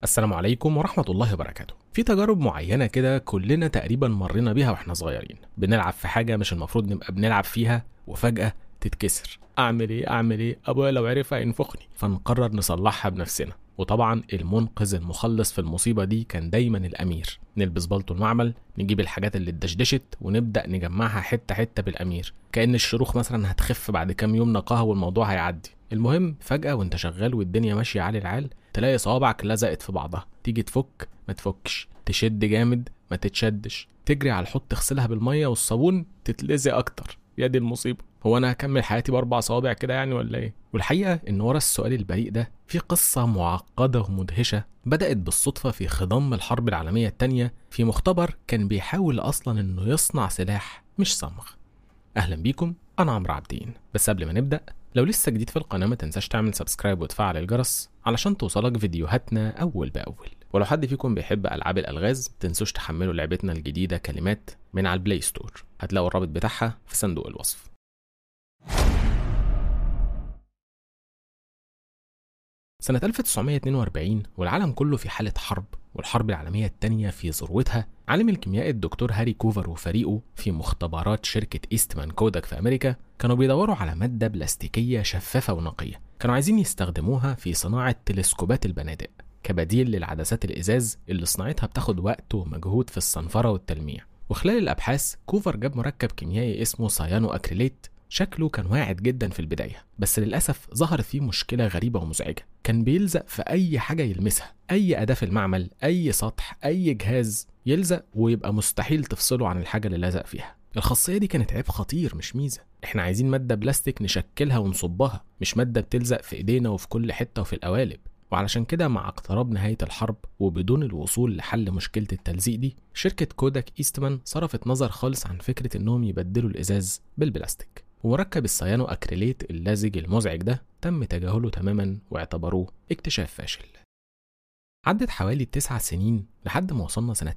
السلام عليكم ورحمة الله وبركاته في تجارب معينة كده كلنا تقريبا مرينا بيها واحنا صغيرين بنلعب في حاجة مش المفروض نبقى بنلعب فيها وفجأة تتكسر أعمل إيه أعمل إيه أبويا لو عرف هينفخني فنقرر نصلحها بنفسنا وطبعا المنقذ المخلص في المصيبة دي كان دايما الأمير نلبس بالطو المعمل نجيب الحاجات اللي اتدشدشت ونبدأ نجمعها حتة حتة بالأمير كأن الشروخ مثلا هتخف بعد كام يوم نقاهة والموضوع هيعدي المهم فجأة وانت شغال والدنيا ماشية على العال تلاقي صوابعك لزقت في بعضها تيجي تفك ما تفكش تشد جامد ما تتشدش تجري على الحوض تغسلها بالمية والصابون تتلزق أكتر يا دي المصيبة هو أنا هكمل حياتي بأربع صوابع كده يعني ولا إيه؟ والحقيقة إن ورا السؤال البريء ده في قصة معقدة ومدهشة بدأت بالصدفة في خضم الحرب العالمية التانية في مختبر كان بيحاول أصلا إنه يصنع سلاح مش صمغ أهلا بيكم أنا عمرو عابدين بس قبل ما نبدأ لو لسه جديد في القناة ما تنساش تعمل سبسكرايب وتفعل الجرس علشان توصلك فيديوهاتنا أول بأول ولو حد فيكم بيحب ألعاب الألغاز تنسوش تحملوا لعبتنا الجديدة كلمات من على البلاي ستور هتلاقوا الرابط بتاعها في صندوق الوصف سنة 1942 والعالم كله في حالة حرب والحرب العالمية التانية في ذروتها عالم الكيمياء الدكتور هاري كوفر وفريقه في مختبرات شركة إيستمان كودك في أمريكا كانوا بيدوروا على مادة بلاستيكية شفافة ونقية كانوا عايزين يستخدموها في صناعة تلسكوبات البنادق كبديل للعدسات الإزاز اللي صناعتها بتاخد وقت ومجهود في الصنفرة والتلميع وخلال الأبحاث كوفر جاب مركب كيميائي اسمه سيانو أكريليت شكله كان واعد جدا في البداية بس للأسف ظهرت فيه مشكلة غريبة ومزعجة كان بيلزق في أي حاجة يلمسها أي أداة في المعمل أي سطح أي جهاز يلزق ويبقى مستحيل تفصله عن الحاجة اللي لزق فيها الخاصية دي كانت عيب خطير مش ميزة احنا عايزين مادة بلاستيك نشكلها ونصبها مش مادة بتلزق في ايدينا وفي كل حتة وفي القوالب وعلشان كده مع اقتراب نهاية الحرب وبدون الوصول لحل مشكلة التلزيق دي شركة كوداك إيستمان صرفت نظر خالص عن فكرة إنهم يبدلوا الإزاز بالبلاستيك ومركب السيانو أكريليت اللزج المزعج ده تم تجاهله تماما واعتبروه اكتشاف فاشل عدت حوالي تسع سنين لحد ما وصلنا سنة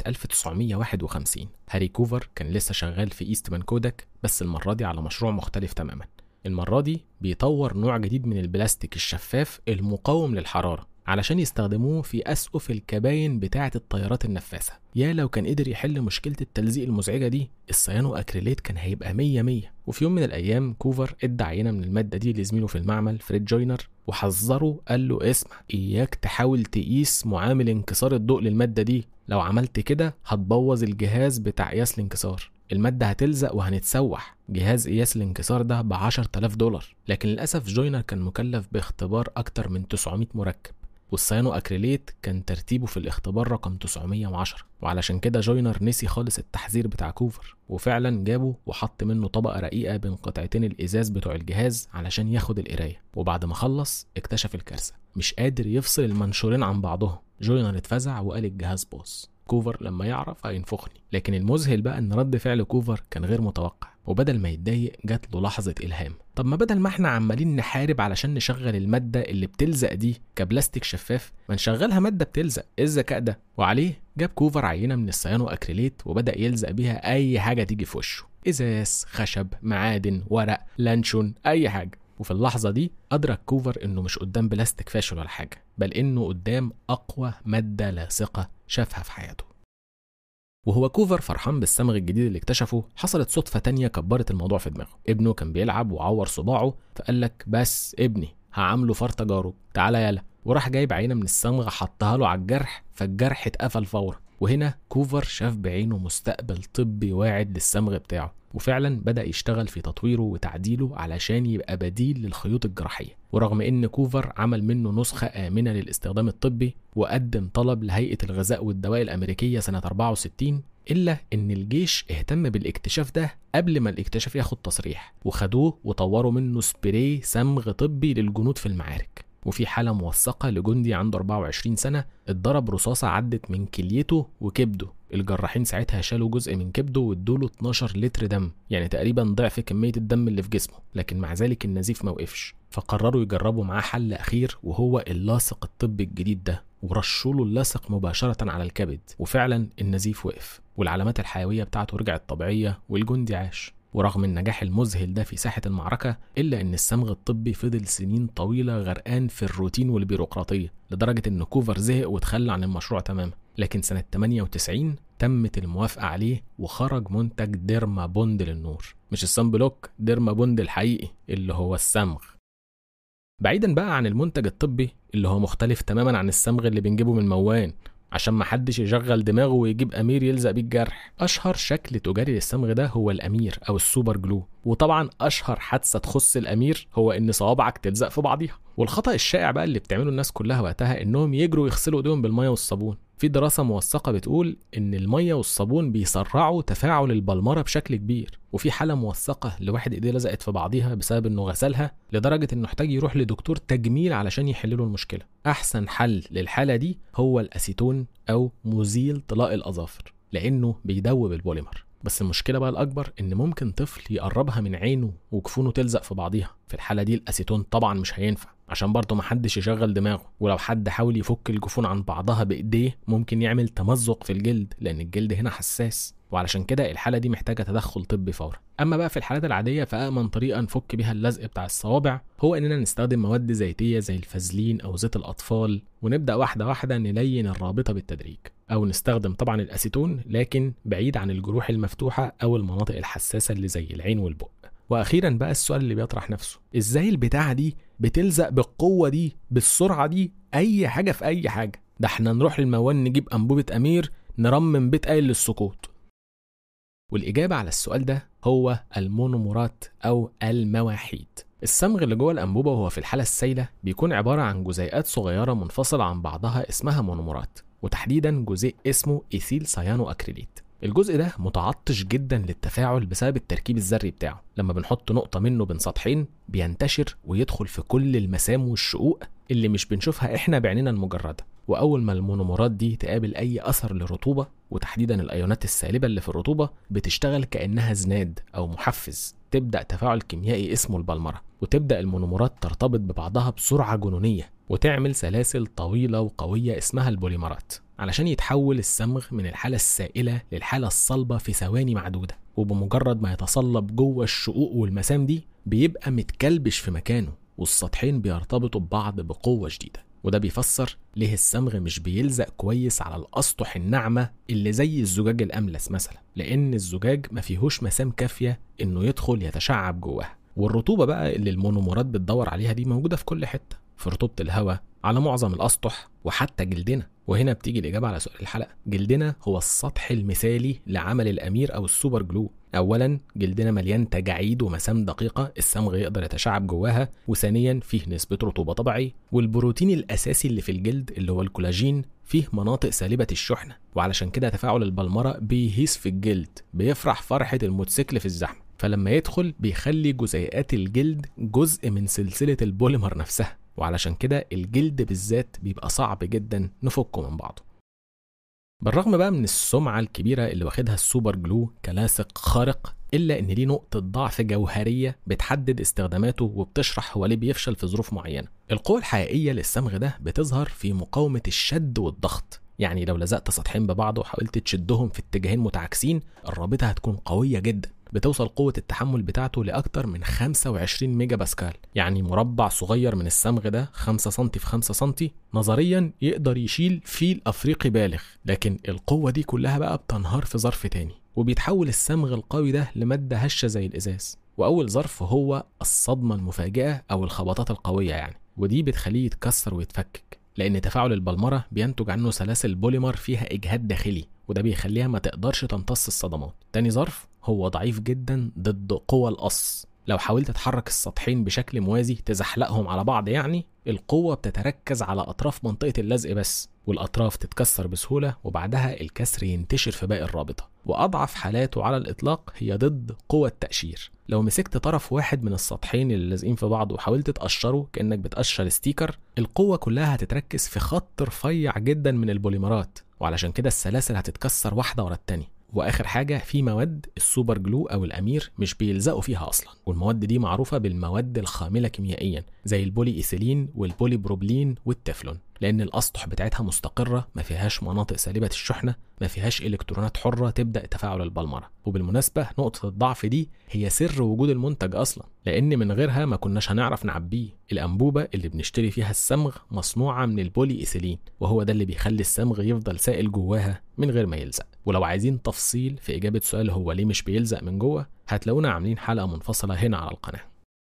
1951 هاري كوفر كان لسه شغال في إيستمان كودك بس المرة دي على مشروع مختلف تماما المرة دي بيطور نوع جديد من البلاستيك الشفاف المقاوم للحرارة علشان يستخدموه في أسقف الكباين بتاعة الطيارات النفاثة يا لو كان قدر يحل مشكلة التلزيق المزعجة دي السيانو أكريليت كان هيبقى مية مية وفي يوم من الأيام كوفر ادى عينة من المادة دي لزميله في المعمل فريد جوينر وحذره قال له اسمع إياك تحاول تقيس معامل انكسار الضوء للمادة دي لو عملت كده هتبوظ الجهاز بتاع قياس الانكسار المادة هتلزق وهنتسوح جهاز قياس الانكسار ده ب 10000 دولار لكن للأسف جوينر كان مكلف باختبار أكتر من 900 مركب والسيانو أكريليت كان ترتيبه في الاختبار رقم 910 وعلشان كده جوينر نسي خالص التحذير بتاع كوفر وفعلا جابه وحط منه طبقة رقيقة بين قطعتين الإزاز بتوع الجهاز علشان ياخد القراية وبعد ما خلص اكتشف الكارثة مش قادر يفصل المنشورين عن بعضهم جوينر اتفزع وقال الجهاز باظ كوفر لما يعرف هينفخني لكن المذهل بقى ان رد فعل كوفر كان غير متوقع وبدل ما يتضايق جات له لحظة إلهام طب ما بدل ما احنا عمالين نحارب علشان نشغل المادة اللي بتلزق دي كبلاستيك شفاف ما نشغلها مادة بتلزق ايه الذكاء ده وعليه جاب كوفر عينة من السيانو أكريليت وبدأ يلزق بيها أي حاجة تيجي في وشه إزاز خشب معادن ورق لانشون أي حاجة وفي اللحظة دي أدرك كوفر إنه مش قدام بلاستيك فاشل ولا حاجة بل إنه قدام أقوى مادة لاصقة شافها في حياته وهو كوفر فرحان بالصمغ الجديد اللي اكتشفه حصلت صدفة تانية كبرت الموضوع في دماغه ابنه كان بيلعب وعور صباعه فقال لك بس ابني هعامله فار تجارب تعالى يلا وراح جايب عينة من الصمغ حطها له على الجرح فالجرح اتقفل فورا وهنا كوفر شاف بعينه مستقبل طبي واعد للصمغ بتاعه وفعلا بدأ يشتغل في تطويره وتعديله علشان يبقى بديل للخيوط الجراحية ورغم ان كوفر عمل منه نسخة آمنة للاستخدام الطبي وقدم طلب لهيئة الغذاء والدواء الأمريكية سنة 64 إلا إن الجيش اهتم بالاكتشاف ده قبل ما الاكتشاف ياخد تصريح وخدوه وطوروا منه سبراي صمغ طبي للجنود في المعارك وفي حالة موثقة لجندي عنده 24 سنة اتضرب رصاصة عدت من كليته وكبده الجراحين ساعتها شالوا جزء من كبده وادوله 12 لتر دم يعني تقريبا ضعف كمية الدم اللي في جسمه لكن مع ذلك النزيف موقفش فقرروا يجربوا معاه حل أخير وهو اللاصق الطبي الجديد ده ورشوا له اللاصق مباشرة على الكبد وفعلا النزيف وقف والعلامات الحيوية بتاعته رجعت طبيعية والجندي عاش ورغم النجاح المذهل ده في ساحة المعركة إلا إن الصمغ الطبي فضل سنين طويلة غرقان في الروتين والبيروقراطية لدرجة إن كوفر زهق وتخلى عن المشروع تماما لكن سنة 98 تمت الموافقة عليه وخرج منتج ديرما بوند للنور مش الصن بلوك ديرما بوند الحقيقي اللي هو الصمغ بعيدا بقى عن المنتج الطبي اللي هو مختلف تماما عن الصمغ اللي بنجيبه من موان عشان محدش يشغل دماغه ويجيب امير يلزق بيه الجرح اشهر شكل تجاري للصمغ ده هو الامير او السوبر جلو وطبعا اشهر حادثه تخص الامير هو ان صوابعك تلزق في بعضيها والخطا الشائع بقى اللي بتعمله الناس كلها وقتها انهم يجروا يغسلوا ايديهم بالميه والصابون في دراسة موثقة بتقول إن المية والصابون بيسرعوا تفاعل البلمرة بشكل كبير وفي حالة موثقة لواحد إيديه لزقت في بعضيها بسبب إنه غسلها لدرجة إنه احتاج يروح لدكتور تجميل علشان يحل له المشكلة أحسن حل للحالة دي هو الأسيتون أو مزيل طلاء الأظافر لأنه بيدوب البوليمر بس المشكله بقى الاكبر ان ممكن طفل يقربها من عينه وجفونه تلزق في بعضيها في الحاله دي الاسيتون طبعا مش هينفع عشان برضه محدش يشغل دماغه ولو حد حاول يفك الجفون عن بعضها بايديه ممكن يعمل تمزق في الجلد لان الجلد هنا حساس وعلشان كده الحالة دي محتاجة تدخل طبي فورا أما بقى في الحالات العادية فأأمن طريقة نفك بيها اللزق بتاع الصوابع هو إننا نستخدم مواد زيتية زي الفازلين أو زيت الأطفال ونبدأ واحدة واحدة نلين الرابطة بالتدريج أو نستخدم طبعا الأسيتون لكن بعيد عن الجروح المفتوحة أو المناطق الحساسة اللي زي العين والبق واخيرا بقى السؤال اللي بيطرح نفسه ازاي البتاعه دي بتلزق بالقوه دي بالسرعه دي اي حاجه في اي حاجه ده احنا نروح للموان نجيب انبوبه امير نرمم بيت قايل للسقوط والإجابة على السؤال ده هو المونومرات أو المواحيد الصمغ اللي جوه الأنبوبة وهو في الحالة السائلة بيكون عبارة عن جزيئات صغيرة منفصلة عن بعضها اسمها مونومرات وتحديدا جزيء اسمه إيثيل سيانو أكريليت الجزء ده متعطش جدا للتفاعل بسبب التركيب الذري بتاعه لما بنحط نقطة منه بين سطحين بينتشر ويدخل في كل المسام والشقوق اللي مش بنشوفها احنا بعيننا المجردة واول ما المونومرات دي تقابل اي اثر للرطوبه وتحديدا الايونات السالبه اللي في الرطوبه بتشتغل كانها زناد او محفز تبدا تفاعل كيميائي اسمه البلمره وتبدا المونومرات ترتبط ببعضها بسرعه جنونيه وتعمل سلاسل طويله وقويه اسمها البوليمرات علشان يتحول الصمغ من الحاله السائله للحاله الصلبه في ثواني معدوده وبمجرد ما يتصلب جوه الشقوق والمسام دي بيبقى متكلبش في مكانه والسطحين بيرتبطوا ببعض بقوه شديده وده بيفسر ليه الصمغ مش بيلزق كويس على الاسطح الناعمه اللي زي الزجاج الاملس مثلا لان الزجاج ما فيهوش مسام كافيه انه يدخل يتشعب جواها والرطوبه بقى اللي المونومرات بتدور عليها دي موجوده في كل حته في رطوبه الهواء على معظم الاسطح وحتى جلدنا وهنا بتيجي الاجابه على سؤال الحلقه جلدنا هو السطح المثالي لعمل الامير او السوبر جلو اولا جلدنا مليان تجاعيد ومسام دقيقه الصمغ يقدر يتشعب جواها وثانيا فيه نسبه رطوبه طبيعيه والبروتين الاساسي اللي في الجلد اللي هو الكولاجين فيه مناطق سالبة الشحنة وعلشان كده تفاعل البلمرة بيهيس في الجلد بيفرح فرحة الموتوسيكل في الزحمة فلما يدخل بيخلي جزيئات الجلد جزء من سلسلة البوليمر نفسها وعلشان كده الجلد بالذات بيبقى صعب جدا نفكه من بعضه بالرغم بقى من السمعة الكبيرة اللي واخدها السوبر جلو كلاصق خارق إلا إن ليه نقطة ضعف جوهرية بتحدد استخداماته وبتشرح هو ليه بيفشل في ظروف معينة. القوة الحقيقية للصمغ ده بتظهر في مقاومة الشد والضغط. يعني لو لزقت سطحين ببعض وحاولت تشدهم في اتجاهين متعاكسين الرابطة هتكون قوية جدا بتوصل قوة التحمل بتاعته لأكتر من 25 ميجا باسكال يعني مربع صغير من الصمغ ده 5 سم في 5 سم نظريا يقدر يشيل فيل أفريقي بالغ لكن القوة دي كلها بقى بتنهار في ظرف تاني وبيتحول الصمغ القوي ده لمادة هشة زي الإزاز وأول ظرف هو الصدمة المفاجئة أو الخبطات القوية يعني ودي بتخليه يتكسر ويتفكك لأن تفاعل البلمرة بينتج عنه سلاسل بوليمر فيها إجهاد داخلي وده بيخليها ما تقدرش تمتص الصدمات تاني ظرف هو ضعيف جدا ضد قوى القص لو حاولت تحرك السطحين بشكل موازي تزحلقهم على بعض يعني القوة بتتركز على أطراف منطقة اللزق بس والأطراف تتكسر بسهولة وبعدها الكسر ينتشر في باقي الرابطة وأضعف حالاته على الإطلاق هي ضد قوى التقشير لو مسكت طرف واحد من السطحين اللي لازقين في بعض وحاولت تقشره كأنك بتقشر ستيكر القوة كلها هتتركز في خط رفيع جدا من البوليمرات وعلشان كده السلاسل هتتكسر واحدة ورا التانية واخر حاجه في مواد السوبر جلو او الامير مش بيلزقوا فيها اصلا والمواد دي معروفه بالمواد الخامله كيميائيا زي البولي إيثيلين والبولي بروبلين والتeflon لأن الأسطح بتاعتها مستقرة ما فيهاش مناطق سالبة الشحنة ما فيهاش إلكترونات حرة تبدأ تفاعل البلمرة وبالمناسبة نقطة الضعف دي هي سر وجود المنتج أصلا لأن من غيرها ما كناش هنعرف نعبيه الأنبوبة اللي بنشتري فيها الصمغ مصنوعة من البولي إيثيلين وهو ده اللي بيخلي الصمغ يفضل سائل جواها من غير ما يلزق ولو عايزين تفصيل في إجابة سؤال هو ليه مش بيلزق من جوه هتلاقونا عاملين حلقة منفصلة هنا على القناة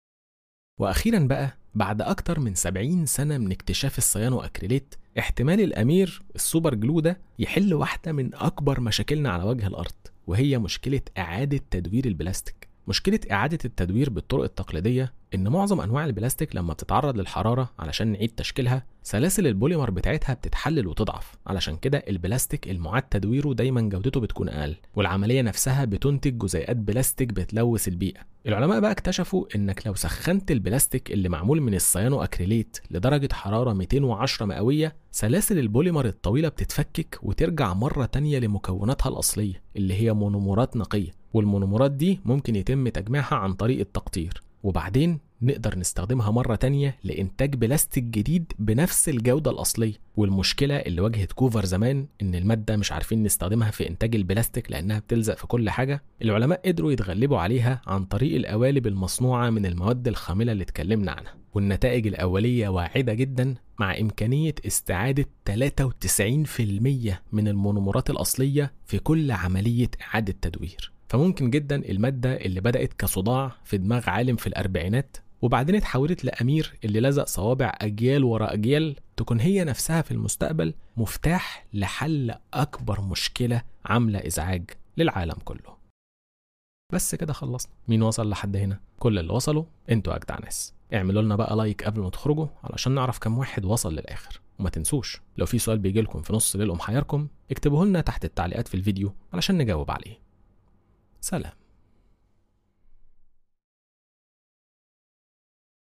وأخيرا بقى بعد أكتر من 70 سنة من اكتشاف الصيانو أكريليت احتمال الأمير السوبر جلو ده يحل واحدة من أكبر مشاكلنا على وجه الأرض وهي مشكلة إعادة تدوير البلاستيك مشكلة إعادة التدوير بالطرق التقليدية إن معظم أنواع البلاستيك لما بتتعرض للحرارة علشان نعيد تشكيلها سلاسل البوليمر بتاعتها بتتحلل وتضعف علشان كده البلاستيك المعاد تدويره دايما جودته بتكون أقل والعملية نفسها بتنتج جزيئات بلاستيك بتلوث البيئة العلماء بقى اكتشفوا إنك لو سخنت البلاستيك اللي معمول من الصيانو أكريليت لدرجة حرارة 210 مئوية سلاسل البوليمر الطويلة بتتفكك وترجع مرة تانية لمكوناتها الأصلية اللي هي مونومرات نقية والمونومرات دي ممكن يتم تجميعها عن طريق التقطير وبعدين نقدر نستخدمها مرة تانية لإنتاج بلاستيك جديد بنفس الجودة الأصلية والمشكلة اللي واجهت كوفر زمان إن المادة مش عارفين نستخدمها في إنتاج البلاستيك لأنها بتلزق في كل حاجة العلماء قدروا يتغلبوا عليها عن طريق القوالب المصنوعة من المواد الخاملة اللي اتكلمنا عنها والنتائج الأولية واعدة جدا مع إمكانية استعادة 93% من المونومرات الأصلية في كل عملية إعادة تدوير فممكن جدا المادة اللي بدأت كصداع في دماغ عالم في الأربعينات وبعدين اتحولت لأمير اللي لزق صوابع أجيال ورا أجيال تكون هي نفسها في المستقبل مفتاح لحل أكبر مشكلة عاملة إزعاج للعالم كله بس كده خلصنا مين وصل لحد هنا كل اللي وصلوا انتوا أجدع ناس اعملوا لنا بقى لايك قبل ما تخرجوا علشان نعرف كم واحد وصل للآخر وما تنسوش لو في سؤال بيجي لكم في نص ليل محيركم اكتبوه لنا تحت التعليقات في الفيديو علشان نجاوب عليه سلام